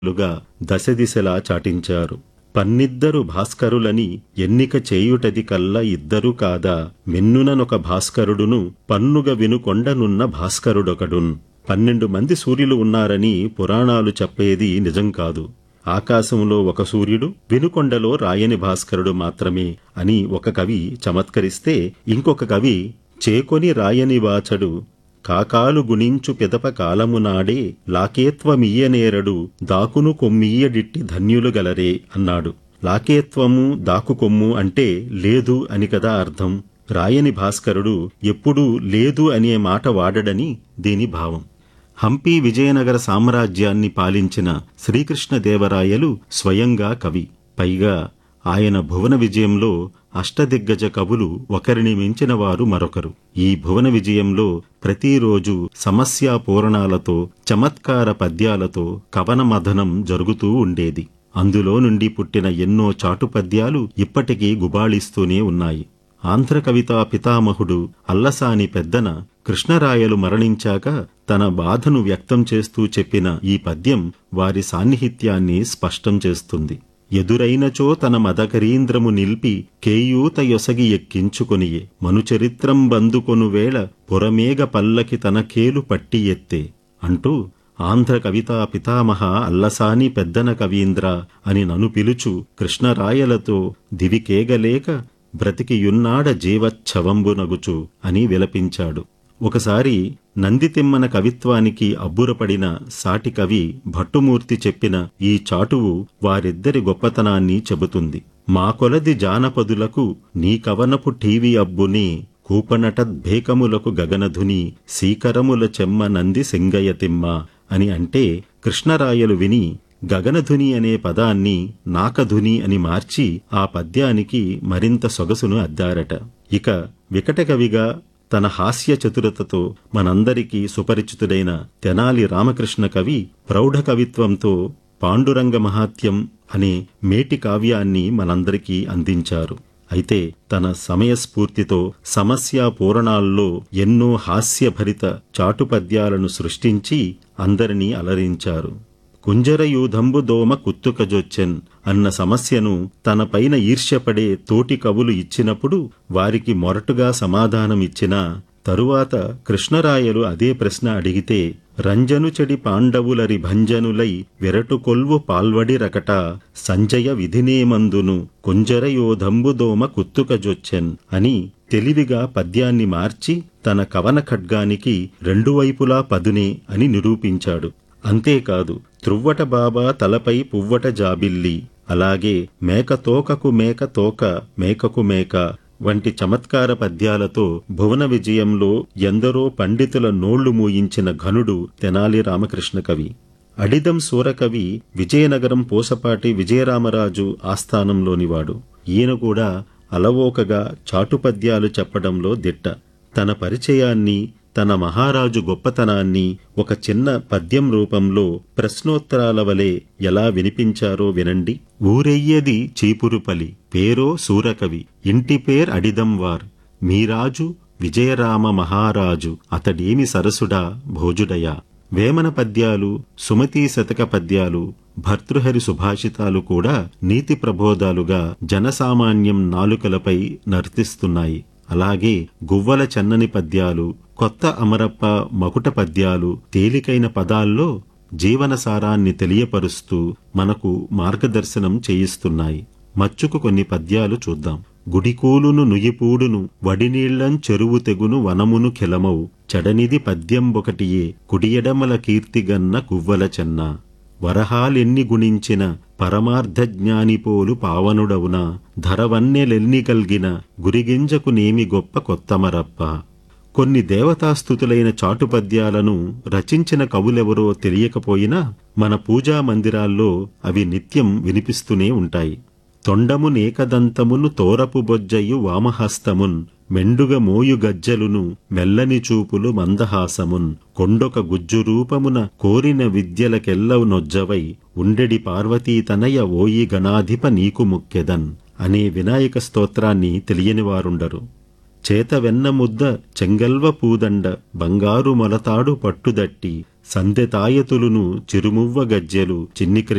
లుగా దశదిశలా చాటించారు పన్నిద్దరు భాస్కరులని ఎన్నిక చేయుటది కల్లా ఇద్దరు కాదా మిన్నుననొక భాస్కరుడును పన్నుగ వినుకొండనున్న భాస్కరుడొకడున్ పన్నెండు మంది సూర్యులు ఉన్నారని పురాణాలు చెప్పేది నిజం కాదు ఆకాశంలో ఒక సూర్యుడు వినుకొండలో రాయని భాస్కరుడు మాత్రమే అని ఒక కవి చమత్కరిస్తే ఇంకొక కవి చేకొని రాయని వాచడు కాకాలు గుణించు పిదప కాలమునాడే లాకేత్వమియ్యనేరడు దాకును కొమ్మియ్యడిట్టి ధన్యులు గలరే అన్నాడు లాకేత్వము దాకుకొమ్ము అంటే లేదు అని కదా అర్థం రాయని భాస్కరుడు ఎప్పుడూ లేదు అనే మాట వాడడని దీని భావం హంపి విజయనగర సామ్రాజ్యాన్ని పాలించిన శ్రీకృష్ణదేవరాయలు స్వయంగా కవి పైగా ఆయన భువన విజయంలో అష్టదిగ్గజ కవులు ఒకరిని మించిన వారు మరొకరు ఈ భువన విజయంలో ప్రతిరోజు సమస్యా పూరణాలతో చమత్కార పద్యాలతో కవనమథనం జరుగుతూ ఉండేది అందులో నుండి పుట్టిన ఎన్నో చాటు పద్యాలు ఇప్పటికీ గుబాళిస్తూనే ఉన్నాయి ఆంధ్ర కవితా పితామహుడు అల్లసాని పెద్దన కృష్ణరాయలు మరణించాక తన బాధను వ్యక్తం చేస్తూ చెప్పిన ఈ పద్యం వారి సాన్నిహిత్యాన్ని స్పష్టం చేస్తుంది ఎదురైనచో తన మదకరీంద్రము నిల్పి కేయూత యొసగి ఎక్కించుకొనియే మనుచరిత్రం బందుకొను వేళ పురమేగ పల్లకి తన కేలు పట్టి ఎత్తే అంటూ ఆంధ్ర కవితా పితామహ అల్లసాని పెద్దన కవీంద్ర అని నను పిలుచు కృష్ణరాయలతో దివికేగలేక బ్రతికియున్నాడ జీవచ్ఛవంబునగుచు అని విలపించాడు ఒకసారి నందితిమ్మన కవిత్వానికి అబ్బురపడిన సాటి కవి భట్టుమూర్తి చెప్పిన ఈ చాటువు వారిద్దరి గొప్పతనాన్ని చెబుతుంది మా కొలది జానపదులకు నీ కవనపు టీవీ అబ్బుని కూపనటద్భేకములకు గగనధుని సీకరముల చెమ్మ నంది సింగయతిమ్మ అని అంటే కృష్ణరాయలు విని గగనధుని అనే పదాన్ని నాకధుని అని మార్చి ఆ పద్యానికి మరింత సొగసును అద్దారట ఇక వికటకవిగా తన హాస్య చతురతతో మనందరికీ సుపరిచితుడైన తెనాలి రామకృష్ణ కవి ప్రౌఢ కవిత్వంతో పాండురంగ మహాత్యం అనే మేటి కావ్యాన్ని మనందరికీ అందించారు అయితే తన సమయస్ఫూర్తితో సమస్యా పూరణాల్లో ఎన్నో హాస్యభరిత చాటుపద్యాలను సృష్టించి అందరినీ అలరించారు కుంజరయూధంబు దోమ కుత్తుకజొచ్చెన్ అన్న సమస్యను తనపైన ఈర్ష్యపడే తోటి కవులు ఇచ్చినప్పుడు వారికి మొరటుగా సమాధానమిచ్చినా తరువాత కృష్ణరాయలు అదే ప్రశ్న అడిగితే రంజను చెడి పాండవులరి భంజనులై విరటుకొల్వు పాల్వడి రకట సంజయ విధినేమందును కుంజరయోధంబుదోమ కుత్తుకజొచ్చెన్ అని తెలివిగా పద్యాన్ని మార్చి తన కవన ఖడ్గానికి రెండు వైపులా పదునే అని నిరూపించాడు అంతేకాదు త్రువ్వట బాబా తలపై పువ్వట జాబిల్లి అలాగే మేక తోకకు మేక తోక మేకకు మేక వంటి చమత్కార పద్యాలతో భువన విజయంలో ఎందరో పండితుల నోళ్లు మూయించిన ఘనుడు తెనాలి రామకృష్ణ కవి అడిదం సూరకవి విజయనగరం పూసపాటి విజయరామరాజు ఆస్థానంలోనివాడు ఈయన కూడా అలవోకగా చాటుపద్యాలు చెప్పడంలో దిట్ట తన పరిచయాన్ని తన మహారాజు గొప్పతనాన్ని ఒక చిన్న పద్యం రూపంలో ప్రశ్నోత్తరాల వలె ఎలా వినిపించారో వినండి ఊరెయ్యది చీపురుపలి పేరో సూరకవి ఇంటి పేర్ అడిదంవార్ మీరాజు విజయరామ మహారాజు అతడేమి సరసుడా భోజుడయా వేమన పద్యాలు సుమతీ శతక పద్యాలు భర్తృహరి సుభాషితాలు కూడా నీతి ప్రబోధాలుగా జనసామాన్యం నాలుకలపై నర్తిస్తున్నాయి అలాగే గువ్వల చెన్నని పద్యాలు కొత్త అమరప్ప మకుట పద్యాలు తేలికైన పదాల్లో జీవనసారాన్ని తెలియపరుస్తూ మనకు మార్గదర్శనం చేయిస్తున్నాయి మచ్చుకు కొన్ని పద్యాలు చూద్దాం గుడికూలును నుయిపూడును వడినీళ్లం చెరువు తెగును వనమును ఖిలమౌ చెడనిది పద్యంబొకటియే కుడియడమల కీర్తిగన్న గువ్వల చెన్న వరహాలెన్ని గుణించిన పరమార్థజ్ఞానిపోలు పావనుడవున ధరవన్నెలెన్ని కల్గిన గురిగింజకు నేమి గొప్ప కొత్తమరప్ప కొన్ని దేవతాస్థుతులైన చాటుపద్యాలను రచించిన కవులెవరో తెలియకపోయినా మన పూజా మందిరాల్లో అవి నిత్యం వినిపిస్తూనే ఉంటాయి తొండము నేకదంతమును తోరపు బొజ్జయు వామహస్తమున్ మెండుగ మోయు గజ్జలును మెల్లని చూపులు మందహాసమున్ కొండొక గుజ్జు రూపమున కోరిన విద్యలకెల్లవు నొజ్జవై ఉండెడి పార్వతీతనయ ఓయి గణాధిప నీకు ముక్కెదన్ అనే వినాయక స్తోత్రాన్ని తెలియనివారుండరు చేత వెన్న ముద్ద చెంగల్వ పూదండ బంగారు మొలతాడు పట్టుదట్టి సందెతాయతులును చిరుమువ్వ గజ్జెలు చిన్ని